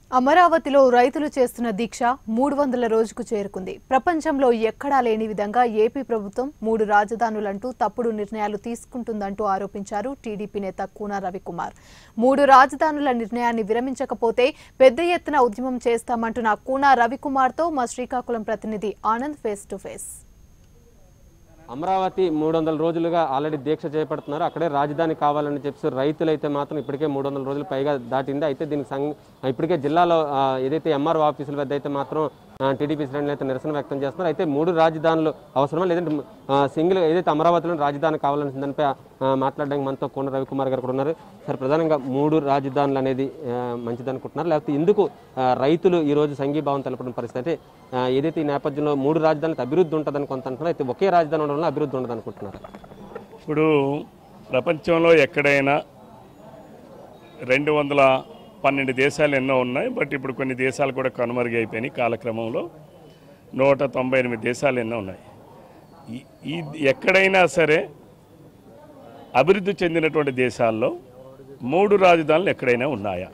అమరావతిలో రైతులు చేస్తున్న దీక్ష మూడు వందల రోజుకు చేరుకుంది ప్రపంచంలో ఎక్కడా లేని విధంగా ఏపీ ప్రభుత్వం మూడు రాజధానులంటూ తప్పుడు నిర్ణయాలు తీసుకుంటుందంటూ ఆరోపించారు టీడీపీ నేత కూన రవికుమార్ మూడు రాజధానుల నిర్ణయాన్ని విరమించకపోతే పెద్ద ఎత్తున ఉద్యమం చేస్తామంటున్న కూన రవికుమార్తో మా శ్రీకాకుళం ప్రతినిధి Anand face to face Amaravati మూడు వందల రోజులుగా ఆల్రెడీ దీక్ష చేపడుతున్నారు అక్కడే రాజధాని కావాలని చెప్పి రైతులైతే మాత్రం ఇప్పటికే మూడు వందల రోజులు పైగా దాటింది అయితే దీనికి సంఘ ఇప్పటికే జిల్లాలో ఆ, ఏదైతే ఎంఆర్ఓ ఆఫీసుల వద్ద అయితే మాత్రం ఆ, టీడీపీ శ్రేణులు అయితే నిరసన వ్యక్తం చేస్తున్నారు అయితే మూడు రాజధానులు అవసరమా లేదంటే ఆ, సింగిల్ ఏదైతే అమరావతిలో రాజధాని కావాలని దానిపై ఆ, మాట్లాడడానికి మనతో కోన రవికుమార్ గారు కూడా ఉన్నారు సార్ ప్రధానంగా మూడు రాజధానులు అనేది ఆ, మంచిదనుకుంటున్నారు లేకపోతే ఎందుకు ఆ, రైతులు ఈ రోజు సంఘీభావం తెలపడం పరిస్థితి అంటే ఆ, ఏదైతే ఈ నేపథ్యంలో మూడు రాజధానులకు అభివృద్ధి ఉంటుందని కొంత అంటున్నారు అయితే ఒకే రాజధాని ఉండడం వల్ల అభివృద్ధి ఉండదు అనుకుంటున్నారు ఇప్పుడు ప్రపంచంలో ఎక్కడైనా రెండు వందల పన్నెండు దేశాలు ఎన్నో ఉన్నాయి బట్ ఇప్పుడు కొన్ని దేశాలు కూడా కనుమరుగైపోయినాయి కాలక్రమంలో నూట తొంభై ఎనిమిది దేశాలు ఎన్నో ఉన్నాయి ఈ- ఈ ఎక్కడైనా సరే అభివృద్ధి చెందినటువంటి దేశాల్లో మూడు రాజధానులు ఎక్కడైనా ఉన్నాయా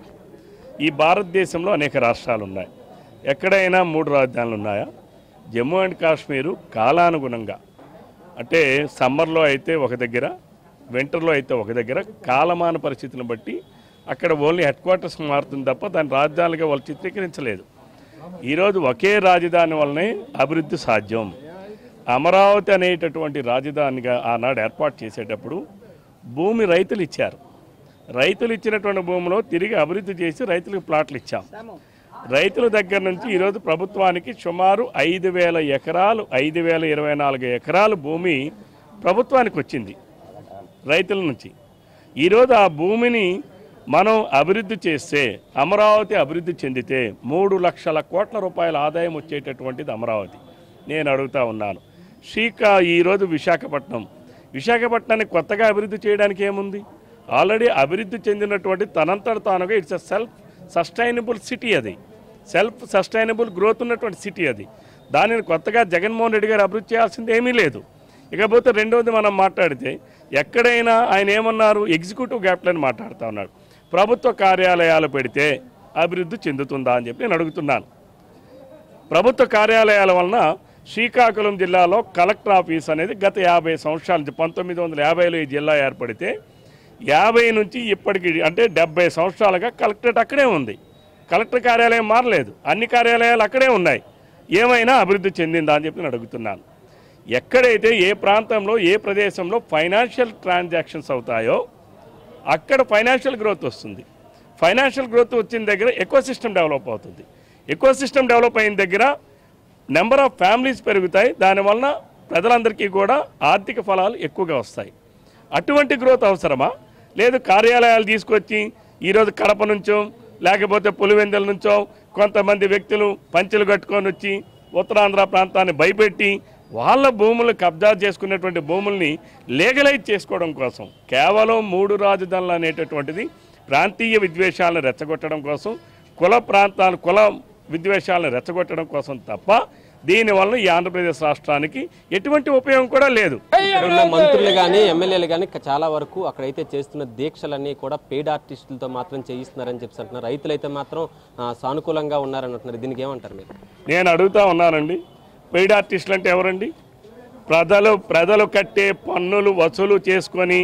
ఈ భారతదేశంలో అనేక రాష్ట్రాలు ఉన్నాయి ఎక్కడైనా మూడు రాజధానులు ఉన్నాయా జమ్మూ అండ్ కాశ్మీరు కాలానుగుణంగా అంటే సమ్మర్లో అయితే ఒక దగ్గర వింటర్లో అయితే ఒక దగ్గర కాలమాన పరిస్థితులను బట్టి అక్కడ ఓన్లీ హెడ్ క్వార్టర్స్ మారుతుంది తప్ప దాని రాజధానిగా వాళ్ళు చిత్రీకరించలేదు ఈరోజు ఒకే రాజధాని వల్లనే అభివృద్ధి సాధ్యం అమరావతి అనేటటువంటి రాజధానిగా ఆనాడు ఏర్పాటు చేసేటప్పుడు భూమి రైతులు ఇచ్చారు రైతులు ఇచ్చినటువంటి భూమిలో తిరిగి అభివృద్ధి చేసి రైతులకు ప్లాట్లు ఇచ్చాం రైతుల దగ్గర నుంచి ఈరోజు ప్రభుత్వానికి సుమారు ఐదు వేల ఎకరాలు ఐదు వేల ఇరవై నాలుగు ఎకరాలు భూమి ప్రభుత్వానికి వచ్చింది రైతుల నుంచి ఈరోజు ఆ భూమిని మనం అభివృద్ధి చేస్తే అమరావతి అభివృద్ధి చెందితే మూడు లక్షల కోట్ల రూపాయల ఆదాయం వచ్చేటటువంటిది అమరావతి నేను అడుగుతా ఉన్నాను శ్రీకా ఈరోజు విశాఖపట్నం విశాఖపట్నాన్ని కొత్తగా అభివృద్ధి చేయడానికి ఏముంది ఆల్రెడీ అభివృద్ధి చెందినటువంటి తనంతట తానుగా it's a self sustainable city అది సెల్ఫ్ సస్టైనబుల్ గ్రోత్ ఉన్నటువంటి సిటీ అది దానిని కొత్తగా జగన్మోహన్ రెడ్డి గారు అభివృద్ధి చేయాల్సింది ఏమీ లేదు ఇకపోతే రెండవది మనం మాట్లాడితే ఎక్కడైనా ఆయన ఏమన్నారు ఎగ్జిక్యూటివ్ గ్యాప్లని మాట్లాడుతూ ఉన్నాడు ప్రభుత్వ కార్యాలయాలు పెడితే అభివృద్ధి చెందుతుందా అని చెప్పి నేను అడుగుతున్నాను ప్రభుత్వ కార్యాలయాల వలన శ్రీకాకుళం జిల్లాలో కలెక్టర్ ఆఫీస్ అనేది గత యాభై సంవత్సరాల నుంచి పంతొమ్మిది వందల యాభైలో ఈ జిల్లా ఏర్పడితే యాభై నుంచి ఇప్పటికి అంటే డెబ్బై సంవత్సరాలుగా కలెక్టరేట్ అక్కడే ఉంది కలెక్టర్ కార్యాలయం మారలేదు అన్ని కార్యాలయాలు అక్కడే ఉన్నాయి ఏమైనా అభివృద్ధి చెందిందా అని చెప్పి నేను అడుగుతున్నాను ఎక్కడైతే ఏ ప్రాంతంలో ఏ ప్రదేశంలో ఫైనాన్షియల్ ట్రాన్సాక్షన్స్ అవుతాయో అక్కడ ఫైనాన్షియల్ గ్రోత్ వస్తుంది ఫైనాన్షియల్ గ్రోత్ వచ్చిన దగ్గర ఎకో సిస్టమ్ డెవలప్ అవుతుంది ఎకో సిస్టమ్ డెవలప్ అయిన దగ్గర నెంబర్ ఆఫ్ ఫ్యామిలీస్ పెరుగుతాయి దానివలన ప్రజలందరికీ కూడా ఆర్థిక ఫలాలు ఎక్కువగా వస్తాయి అటువంటి గ్రోత్ అవసరమా లేదు కార్యాలయాలు తీసుకొచ్చి ఈరోజు కడప నుంచో లేకపోతే పులివెందుల నుంచో కొంతమంది వ్యక్తులు పంచెలు కట్టుకొని వచ్చి ఉత్తరాంధ్ర ప్రాంతాన్ని భయపెట్టి వాళ్ళ భూములు కబ్జా చేసుకున్నటువంటి భూముల్ని లీగలైజ్ చేసుకోవడం కోసం కేవలం మూడు రాజధానులు అనేటటువంటిది ప్రాంతీయ విద్వేషాలను రెచ్చగొట్టడం కోసం కుల ప్రాంతాలు కుల విద్వేషాలను రెచ్చగొట్టడం కోసం తప్ప దీనివల్ల ఈ ఆంధ్రప్రదేశ్ రాష్ట్రానికి ఎటువంటి ఉపయోగం కూడా లేదు ఇక్కడ ఉన్న మంత్రులు కానీ ఎమ్మెల్యేలు కానీ చాలా వరకు అక్కడైతే చేస్తున్న దీక్షలన్నీ కూడా పెయిడ్ ఆర్టిస్టులతో మాత్రం చేయిస్తున్నారని చెప్పి అంటున్నారు రైతులైతే మాత్రం ఆ, సానుకూలంగా ఉన్నారని అంటున్నారు దీనికి ఏమంటారు మీరు నేను అడుగుతా ఉన్నానండి పెయిడ్ ఆర్టిస్టులు అంటే ఎవరండి ప్రజలు ప్రజలు కట్టే పన్నులు వసూలు చేసుకొని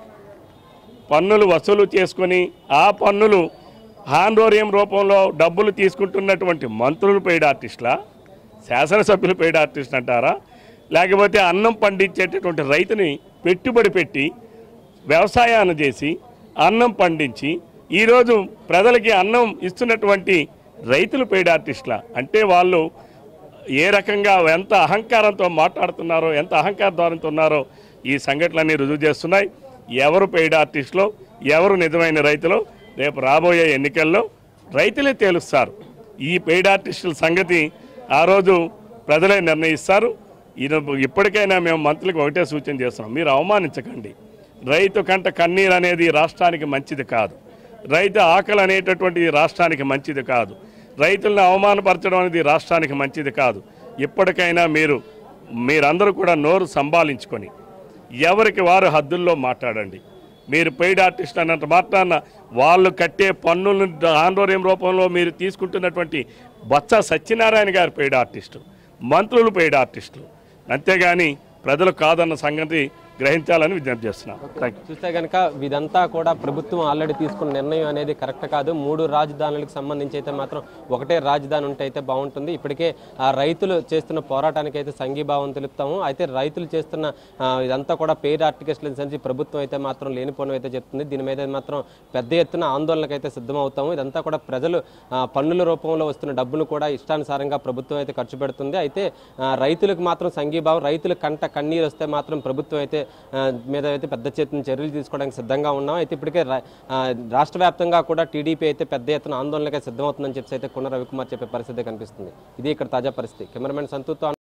పన్నులు వసూలు చేసుకొని ఆ పన్నులు హాండోరియం రూపంలో డబ్బులు తీసుకుంటున్నటువంటి మంత్రులు పెయిడ్ ఆర్టిస్టులా శాసనసభ్యులు పెయిడ్ ఆర్టిస్ట్ అంటారా లేకపోతే అన్నం పండించేటటువంటి రైతుని పెట్టుబడి పెట్టి వ్యవసాయాన్ని చేసి అన్నం పండించి ఈరోజు ప్రజలకి అన్నం ఇస్తున్నటువంటి రైతులు పెయిడ్ ఆర్టిస్టుల అంటే వాళ్ళు ఏ రకంగా ఎంత అహంకారంతో మాట్లాడుతున్నారో ఎంత అహంకార ధోరణితో ఉన్నారో ఈ సంఘటనలన్నీ రుజువు చేస్తున్నాయి ఎవరు పెయిడ్ ఆర్టిస్టులో ఎవరు నిజమైన రైతులో రేపు రాబోయే ఎన్నికల్లో రైతులే తేలుస్తారు ఈ పెయిడ్ ఆర్టిస్టుల సంగతి ఆ రోజు ప్రజలే నిర్ణయిస్తారు ఈరోజు ఇప్పటికైనా మేము మంత్రులకు ఒకటే సూచన చేస్తున్నాం మీరు అవమానించకండి రైతు కంట కన్నీరు అనేది రాష్ట్రానికి మంచిది కాదు రైతు ఆకలి అనేటటువంటిది రాష్ట్రానికి మంచిది కాదు రైతులను అవమానపరచడం అనేది రాష్ట్రానికి మంచిది కాదు ఇప్పటికైనా మీరు మీరందరూ కూడా నోరు సంభాలించుకొని ఎవరికి వారు హద్దుల్లో మాట్లాడండి మీరు పెయిడ్ ఆర్టిస్ట్ అన్నంత మాత్రాన వాళ్ళు కట్టే పన్నులను ఆందోళన రూపంలో మీరు తీసుకుంటున్నటువంటి బొత్స సత్యనారాయణ గారు పెయిడ్ ఆర్టిస్టు మంత్రులు పెయిడ్ ఆర్టిస్టులు అంతేగాని ప్రజలు కాదన్న సంగతి గ్రహించాలని విజ్ఞప్తి చేస్తున్నాను థ్యాంక్ యూ చూస్తే కనుక ఇదంతా కూడా ప్రభుత్వం ఆల్రెడీ తీసుకున్న నిర్ణయం అనేది కరెక్ట్ కాదు మూడు రాజధానులకు సంబంధించి అయితే మాత్రం ఒకటే రాజధాని ఉంటే అయితే బాగుంటుంది ఇప్పటికే ఆ రైతులు చేస్తున్న పోరాటానికి అయితే సంఘీభావం తెలుపుతాము అయితే రైతులు చేస్తున్న ఆ, ఇదంతా కూడా పేరు ఆర్టికల్స్ సంచి ప్రభుత్వం అయితే మాత్రం లేనిపోవడం అయితే చెప్తుంది దీని మీద మాత్రం పెద్ద ఎత్తున ఆందోళనకు అయితే సిద్ధమవుతాము ఇదంతా కూడా ప్రజలు ఆ, పన్నుల రూపంలో వస్తున్న డబ్బును కూడా ఇష్టానుసారంగా ప్రభుత్వం అయితే ఖర్చు పెడుతుంది అయితే ఆ, రైతులకు మాత్రం సంఘీభావం రైతుల కంట కన్నీరు వస్తే మాత్రం ప్రభుత్వం అయితే ఆ, మీద అయితే పెద్ద చేతున చర్యలు తీసుకోవడానికి సిద్ధంగా ఉన్నాం అయితే ఇప్పటికే రా- ఆ, రాష్ట్ర వ్యాప్తంగా కూడా టీడీపీ అయితే పెద్ద ఎత్తున ఆందోళనకే సిద్ధమవుతుందని చెప్పి అయితే కున్న రవికుమార్ చెప్పే పరిస్థితి కనిపిస్తుంది ఇది ఇక్కడ తాజా పరిస్థితి కెమెరామెన్ సంతూర్తో